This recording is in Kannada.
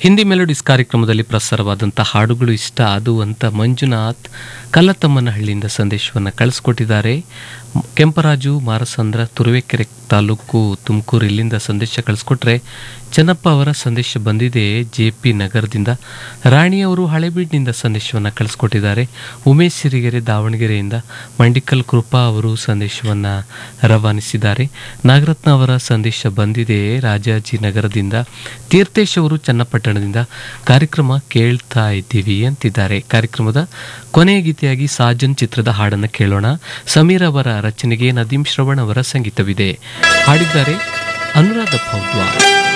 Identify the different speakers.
Speaker 1: ಹಿಂದಿ ಮೆಲೋಡಿಸ್ ಕಾರ್ಯಕ್ರಮದಲ್ಲಿ ಪ್ರಸಾರವಾದಂಥ ಹಾಡುಗಳು ಇಷ್ಟ ಅದು ಅಂತ ಮಂಜುನಾಥ್ ಕಲ್ಲತಮ್ಮನಹಳ್ಳಿಯಿಂದ ಸಂದೇಶವನ್ನು ಕಳಿಸ್ಕೊಟ್ಟಿದ್ದಾರೆ ಮ್- ಕೆಂಪರಾಜು ಮಾರಸಂದ್ರ ತುರುವೇಕೆರೆ ತಾಲೂಕು ತುಮಕೂರು ಇಲ್ಲಿಂದ ಸಂದೇಶ ಕಳಿಸ್ಕೊಟ್ರೆ ಚೆನ್ನಪ್ಪ ಅವರ ಸಂದೇಶ ಬಂದಿದೆ ಜೆ ಪಿ ನಗರದಿಂದ ರಾಣಿಯವರು ಹಳೆಬೀಡಿನಿಂದ ಸಂದೇಶವನ್ನು ಕಳಿಸ್ಕೊಟ್ಟಿದ್ದಾರೆ ಉಮೇಶ್ ಸಿರಿಗೆರೆ ದಾವಣಗೆರೆಯಿಂದ ಮಂಡಿಕಲ್ ಕೃಪಾ ಅವರು ಸಂದೇಶವನ್ನು ರವಾನಿಸಿದ್ದಾರೆ ನಾಗರತ್ನ ಅವರ ಸಂದೇಶ ಬಂದಿದೆ ರಾಜಾಜಿನಗರದಿಂದ ತೀರ್ಥೇಶ್ ಅವರು ಚನ್ನಪಟ್ಟಣದಿಂದ ಕಾರ್ಯಕ್ರಮ ಕೇಳ್ತಾ ಇದ್ದೀವಿ ಅಂತಿದ್ದಾರೆ ಕಾರ್ಯಕ್ರಮದ ಕೊನೆಯ ಗೀತೆಯಾಗಿ ಸಾಜನ್ ಚಿತ್ರದ ಹಾಡನ್ನು ಕೇಳೋಣ ಸಮೀರ್ ಅವರ ರಚನೆಗೆ ನದೀಂ ಶ್ರವಣ್ ಅವರ ಸಂಗೀತವಿದೆ ಹಾಡಿದ್ದಾರೆ ಅನುರಾಧ ಪೌಡ್ವಾಲ್